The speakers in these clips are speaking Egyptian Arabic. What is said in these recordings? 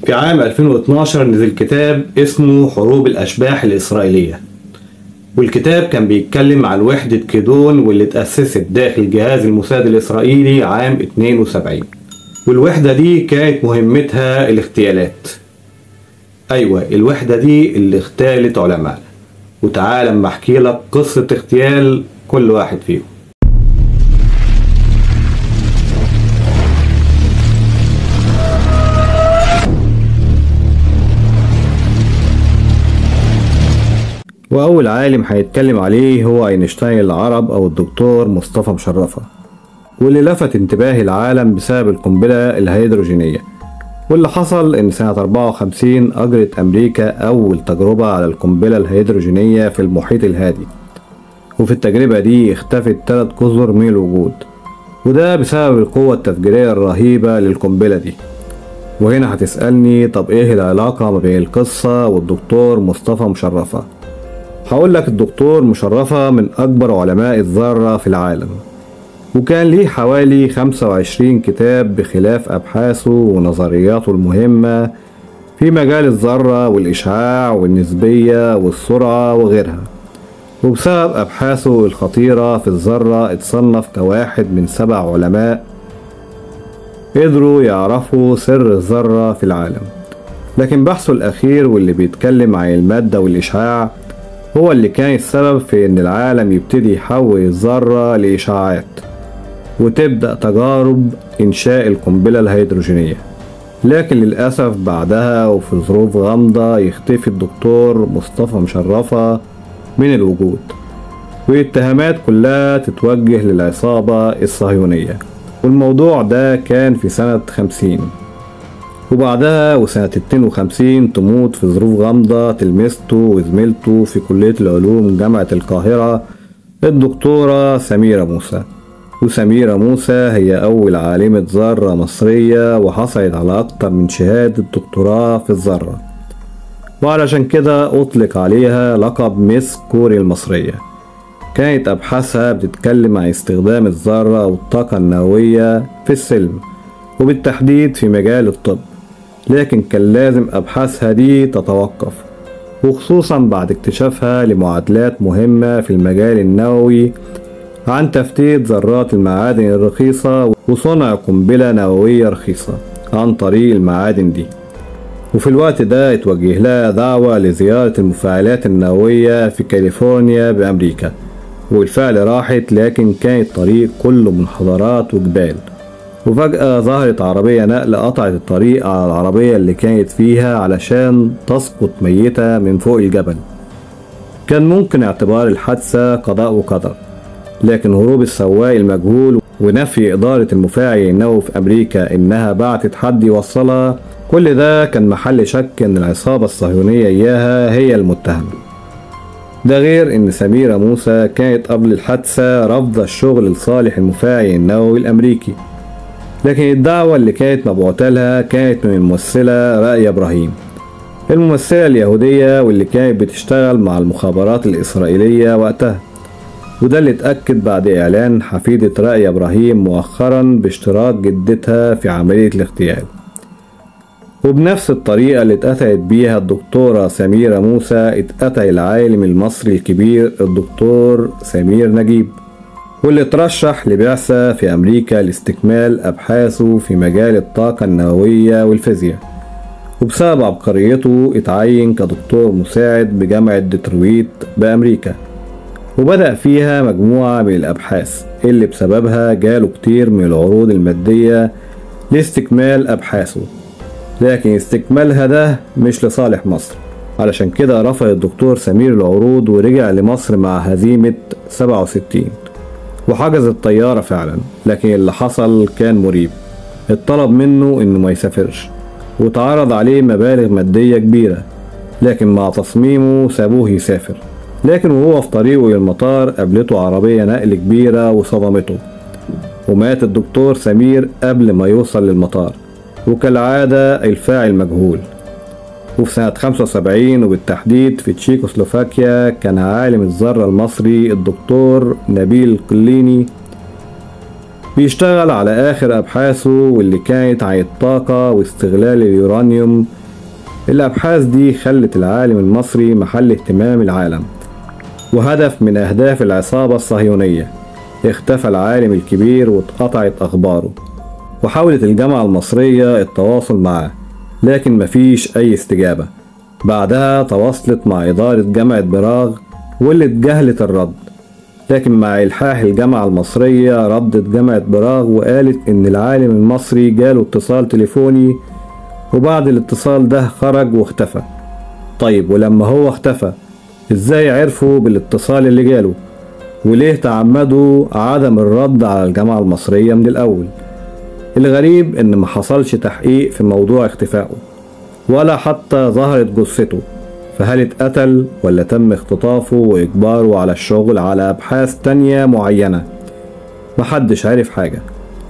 في عام 2012 نزل كتاب اسمه حروب الأشباح الإسرائيلية والكتاب كان بيتكلم عن وحدة كيدون واللي اتأسست داخل جهاز الموساد الإسرائيلي عام 72 والوحدة دي كانت مهمتها الاغتيالات أيوة الوحدة دي اللي اغتالت علماء وتعالى اما احكي لك قصة اغتيال كل واحد فيهم وأول عالم هيتكلم عليه هو أينشتاين العرب أو الدكتور مصطفى مشرفة واللي لفت انتباه العالم بسبب القنبلة الهيدروجينية واللي حصل إن سنة 54 أجرت أمريكا أول تجربة على القنبلة الهيدروجينية في المحيط الهادي وفي التجربة دي اختفت تلات جزر من الوجود وده بسبب القوة التفجيرية الرهيبة للقنبلة دي وهنا هتسألني طب ايه العلاقة ما بين القصة والدكتور مصطفى مشرفة هقول لك الدكتور مشرفة من أكبر علماء الذرة في العالم وكان ليه حوالي 25 كتاب بخلاف أبحاثه ونظرياته المهمة في مجال الذرة والإشعاع والنسبية والسرعة وغيرها وبسبب أبحاثه الخطيرة في الذرة اتصنف كواحد من سبع علماء قدروا يعرفوا سر الذرة في العالم لكن بحثه الأخير واللي بيتكلم عن المادة والإشعاع هو اللي كان السبب في إن العالم يبتدي يحول الذرة لإشعاعات وتبدأ تجارب إنشاء القنبلة الهيدروجينية لكن للأسف بعدها وفي ظروف غامضة يختفي الدكتور مصطفى مشرفة من الوجود والاتهامات كلها تتوجه للعصابة الصهيونية والموضوع ده كان في سنة خمسين وبعدها وسنة 52 تموت في ظروف غامضة تلمسته وزميلته في كلية العلوم جامعة القاهرة الدكتورة سميرة موسى وسميرة موسى هي أول عالمة ذرة مصرية وحصلت على أكتر من شهادة دكتوراه في الذرة وعلشان كده أطلق عليها لقب ميس كوري المصرية كانت أبحاثها بتتكلم عن استخدام الذرة والطاقة النووية في السلم وبالتحديد في مجال الطب لكن كان لازم أبحاثها دي تتوقف وخصوصا بعد اكتشافها لمعادلات مهمة في المجال النووي عن تفتيت ذرات المعادن الرخيصة وصنع قنبلة نووية رخيصة عن طريق المعادن دي وفي الوقت ده اتوجه لها دعوة لزيارة المفاعلات النووية في كاليفورنيا بأمريكا وبالفعل راحت لكن كان الطريق كله منحدرات وجبال وفجأة ظهرت عربية نقل قطعت الطريق على العربية اللي كانت فيها علشان تسقط ميتة من فوق الجبل كان ممكن اعتبار الحادثة قضاء وقدر لكن هروب السواق المجهول ونفي إدارة المفاعل النووي في أمريكا إنها بعتت حد يوصلها كل ده كان محل شك إن العصابة الصهيونية إياها هي المتهمة ده غير إن سميرة موسى كانت قبل الحادثة رافضة الشغل لصالح المفاعل النووي الأمريكي لكن الدعوة اللي كانت مبعوثة لها كانت من الممثلة رائية إبراهيم الممثلة اليهودية واللي كانت بتشتغل مع المخابرات الإسرائيلية وقتها وده اللي اتأكد بعد إعلان حفيدة رائية إبراهيم مؤخرا باشتراك جدتها في عملية الاغتيال وبنفس الطريقة اللي اتقتلت بيها الدكتورة سميرة موسى اتقتل العالم المصري الكبير الدكتور سمير نجيب واللي ترشح لبعثة في أمريكا لاستكمال أبحاثه في مجال الطاقة النووية والفيزياء وبسبب عبقريته اتعين كدكتور مساعد بجامعة ديترويت بأمريكا وبدأ فيها مجموعة من الأبحاث اللي بسببها جاله كتير من العروض المادية لاستكمال أبحاثه لكن استكمالها ده مش لصالح مصر علشان كده رفض الدكتور سمير العروض ورجع لمصر مع هزيمة 67 وحجز الطيارة فعلا لكن اللي حصل كان مريب اتطلب منه انه ما يسافرش واتعرض عليه مبالغ مادية كبيرة لكن مع تصميمه سابوه يسافر لكن وهو في طريقه للمطار قابلته عربية نقل كبيرة وصدمته ومات الدكتور سمير قبل ما يوصل للمطار وكالعادة الفاعل مجهول وفي سنة 75 وبالتحديد في تشيكوسلوفاكيا كان عالم الذرة المصري الدكتور نبيل قليني بيشتغل على آخر أبحاثه واللي كانت عن الطاقة واستغلال اليورانيوم الأبحاث دي خلت العالم المصري محل اهتمام العالم وهدف من أهداف العصابة الصهيونية اختفى العالم الكبير واتقطعت أخباره وحاولت الجامعة المصرية التواصل معه لكن مفيش أي استجابة بعدها تواصلت مع إدارة جامعة براغ واللي اتجاهلت الرد لكن مع إلحاح الجامعة المصرية ردت جامعة براغ وقالت إن العالم المصري جاله اتصال تليفوني وبعد الاتصال ده خرج واختفى طيب ولما هو اختفى ازاي عرفوا بالاتصال اللي جاله وليه تعمدوا عدم الرد على الجامعة المصرية من الأول الغريب إن ما حصلش تحقيق في موضوع اختفائه ولا حتى ظهرت جثته فهل اتقتل ولا تم اختطافه وإجباره على الشغل على أبحاث تانية معينة محدش عارف حاجة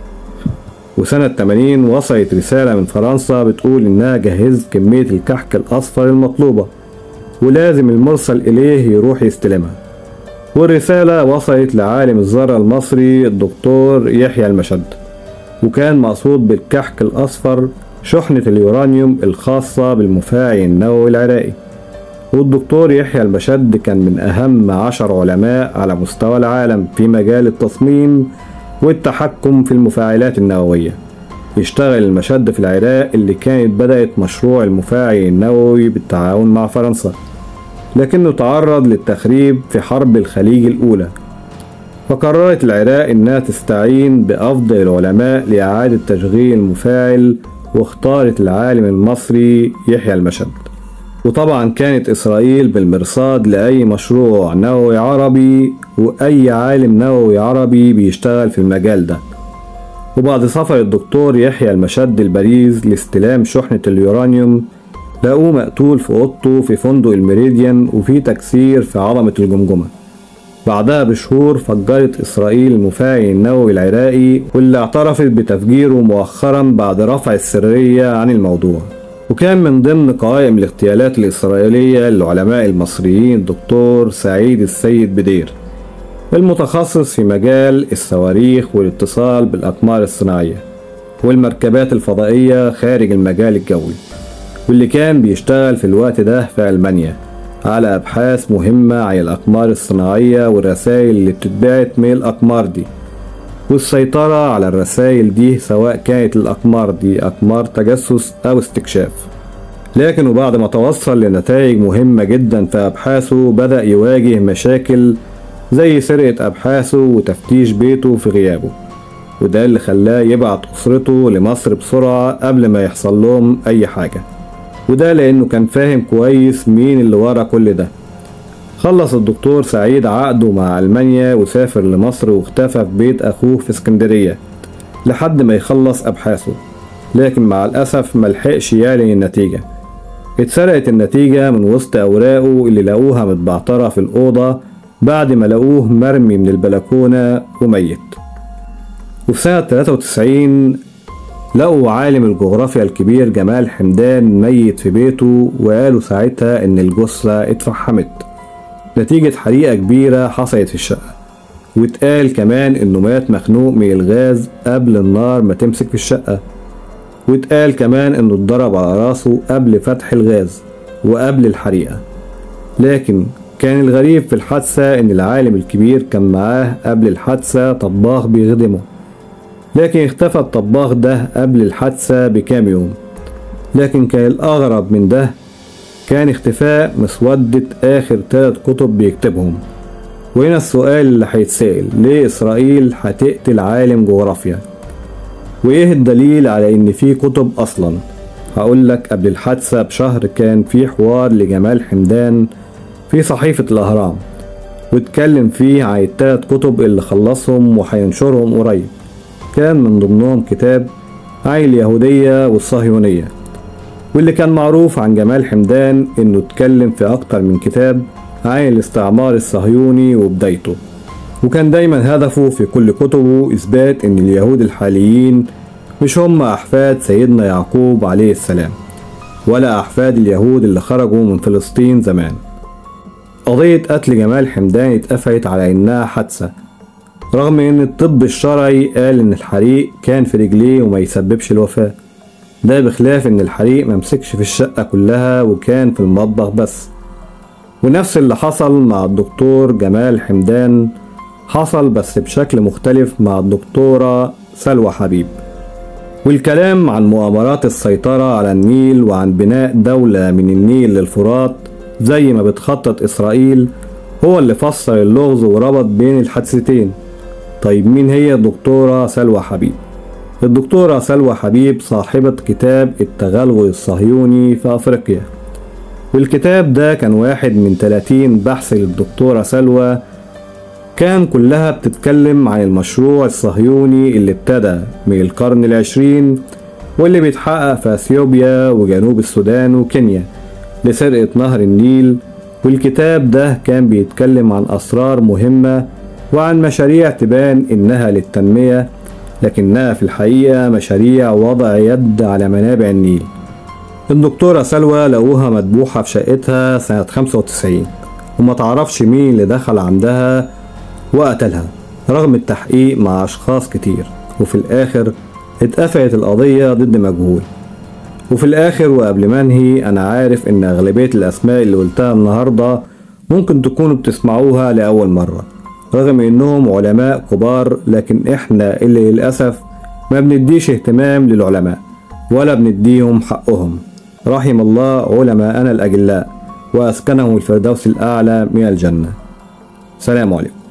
وسنة 80 وصلت رسالة من فرنسا بتقول إنها جهزت كمية الكحك الأصفر المطلوبة ولازم المرسل إليه يروح يستلمها والرسالة وصلت لعالم الذرة المصري الدكتور يحيى المشد وكان مقصود بالكحك الأصفر شحنة اليورانيوم الخاصة بالمفاعل النووي العراقي والدكتور يحيى المشد كان من أهم عشر علماء على مستوى العالم في مجال التصميم والتحكم في المفاعلات النووية يشتغل المشد في العراق اللي كانت بدأت مشروع المفاعل النووي بالتعاون مع فرنسا لكنه تعرض للتخريب في حرب الخليج الأولى فقررت العراق إنها تستعين بأفضل العلماء لإعادة تشغيل المفاعل واختارت العالم المصري يحيى المشد وطبعا كانت إسرائيل بالمرصاد لأي مشروع نووي عربي وأي عالم نووي عربي بيشتغل في المجال ده وبعد سفر الدكتور يحيى المشد لباريس لاستلام شحنة اليورانيوم لقوه مقتول في أوضته في فندق الميريديان وفي تكسير في عظمة الجمجمة بعدها بشهور فجرت إسرائيل المفاعل النووي العراقي واللي اعترفت بتفجيره مؤخرا بعد رفع السرية عن الموضوع وكان من ضمن قوائم الاغتيالات الإسرائيلية للعلماء المصريين الدكتور سعيد السيد بدير المتخصص في مجال الصواريخ والاتصال بالأقمار الصناعية والمركبات الفضائية خارج المجال الجوي واللي كان بيشتغل في الوقت ده في ألمانيا على أبحاث مهمة عن الأقمار الصناعية والرسائل اللي بتتبعت من الأقمار دي والسيطرة على الرسائل دي سواء كانت الأقمار دي أقمار تجسس أو استكشاف لكن وبعد ما توصل لنتائج مهمة جدا في أبحاثه بدأ يواجه مشاكل زي سرقة أبحاثه وتفتيش بيته في غيابه وده اللي خلاه يبعت أسرته لمصر بسرعة قبل ما يحصل لهم أي حاجة وده لأنه كان فاهم كويس مين اللي ورا كل ده خلص الدكتور سعيد عقده مع ألمانيا وسافر لمصر واختفى في بيت أخوه في اسكندرية لحد ما يخلص أبحاثه لكن مع الأسف ملحقش يعلن النتيجة اتسرقت النتيجة من وسط أوراقه اللي لقوها متبعترة في الأوضة بعد ما لقوه مرمي من البلكونة وميت وفي سنة 93 لقوا عالم الجغرافيا الكبير جمال حمدان ميت في بيته وقالوا ساعتها إن الجثة اتفحمت نتيجة حريقة كبيرة حصلت في الشقة واتقال كمان إنه مات مخنوق من الغاز قبل النار ما تمسك في الشقة واتقال كمان إنه اتضرب على راسه قبل فتح الغاز وقبل الحريقة لكن كان الغريب في الحادثة إن العالم الكبير كان معاه قبل الحادثة طباخ بيخدمه لكن اختفى الطباخ ده قبل الحادثة بكام يوم لكن كان الأغرب من ده كان اختفاء مسودة آخر تلات كتب بيكتبهم وهنا السؤال اللي هيتسأل ليه إسرائيل هتقتل عالم جغرافيا وإيه الدليل على إن في كتب أصلا هقولك قبل الحادثة بشهر كان في حوار لجمال حمدان في صحيفة الأهرام واتكلم فيه عن التلات كتب اللي خلصهم وهينشرهم قريب كان من ضمنهم كتاب عن اليهودية والصهيونية واللي كان معروف عن جمال حمدان انه اتكلم في اكتر من كتاب عن الاستعمار الصهيوني وبدايته وكان دايما هدفه في كل كتبه اثبات ان اليهود الحاليين مش هم احفاد سيدنا يعقوب عليه السلام ولا احفاد اليهود اللي خرجوا من فلسطين زمان قضية قتل جمال حمدان اتقفلت على انها حادثة رغم ان الطب الشرعي قال ان الحريق كان في رجليه وما يسببش الوفاة ده بخلاف ان الحريق ممسكش في الشقة كلها وكان في المطبخ بس ونفس اللي حصل مع الدكتور جمال حمدان حصل بس بشكل مختلف مع الدكتورة سلوى حبيب والكلام عن مؤامرات السيطرة على النيل وعن بناء دولة من النيل للفرات زي ما بتخطط إسرائيل هو اللي فسر اللغز وربط بين الحادثتين طيب مين هي الدكتورة سلوى حبيب؟ الدكتورة سلوى حبيب صاحبة كتاب التغلغل الصهيوني في أفريقيا والكتاب ده كان واحد من 30 بحث للدكتورة سلوى كان كلها بتتكلم عن المشروع الصهيوني اللي ابتدى من القرن العشرين واللي بيتحقق في اثيوبيا وجنوب السودان وكينيا لسرقة نهر النيل والكتاب ده كان بيتكلم عن أسرار مهمة وعن مشاريع تبان إنها للتنمية لكنها في الحقيقة مشاريع وضع يد على منابع النيل الدكتورة سلوى لقوها مدبوحة في شقتها سنة 95 وما تعرفش مين اللي دخل عندها وقتلها رغم التحقيق مع أشخاص كتير وفي الآخر اتقفلت القضية ضد مجهول وفي الآخر وقبل ما أنهي أنا عارف إن أغلبية الأسماء اللي قلتها النهاردة ممكن تكونوا بتسمعوها لأول مرة رغم إنهم علماء كبار لكن إحنا اللي للأسف ما بنديش اهتمام للعلماء ولا بنديهم حقهم رحم الله علماءنا الأجلاء وأسكنهم الفردوس الأعلى من الجنة سلام عليكم